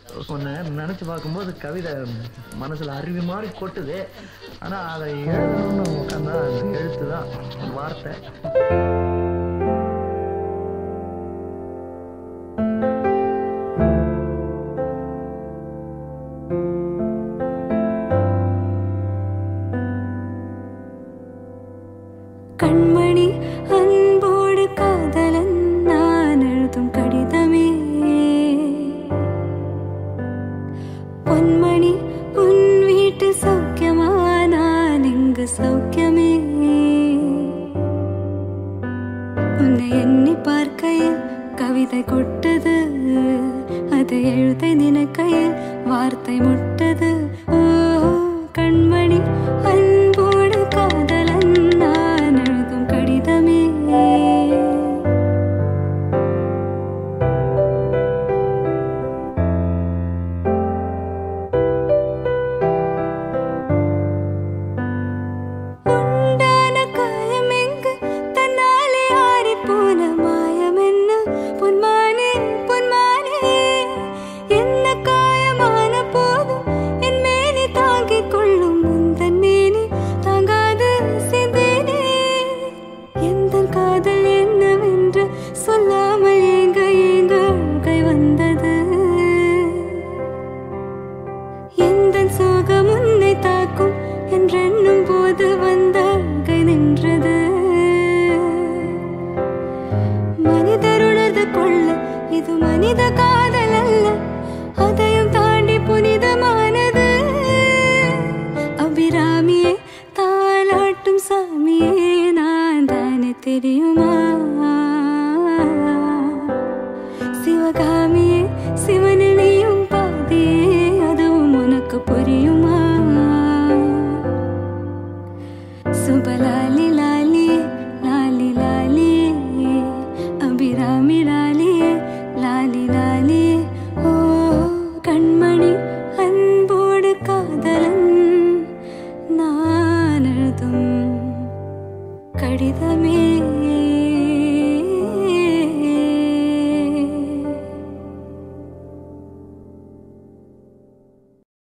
உன்னை நினச்சி பார்க்கும்போது கவிதை மனசில் அருவி மாதிரி கொட்டுது ஆனால் அதை எழுதணும்னு உட்காந்தா அந்த எழுத்து தான் வார்த்தை கண்மணி அன்போடு காதலன் நான் எழுதும் கடிதமே பொன்மணி உன் வீட்டு சௌக்கியமா நான் இங்கு சௌக்கியமே உன்னை எண்ணி பார்க்கையில் கவிதை கொட்டது அது எழுத நினைக்கையில் வார்த்தை முட்டது ஓ கண்மணி அன்போடு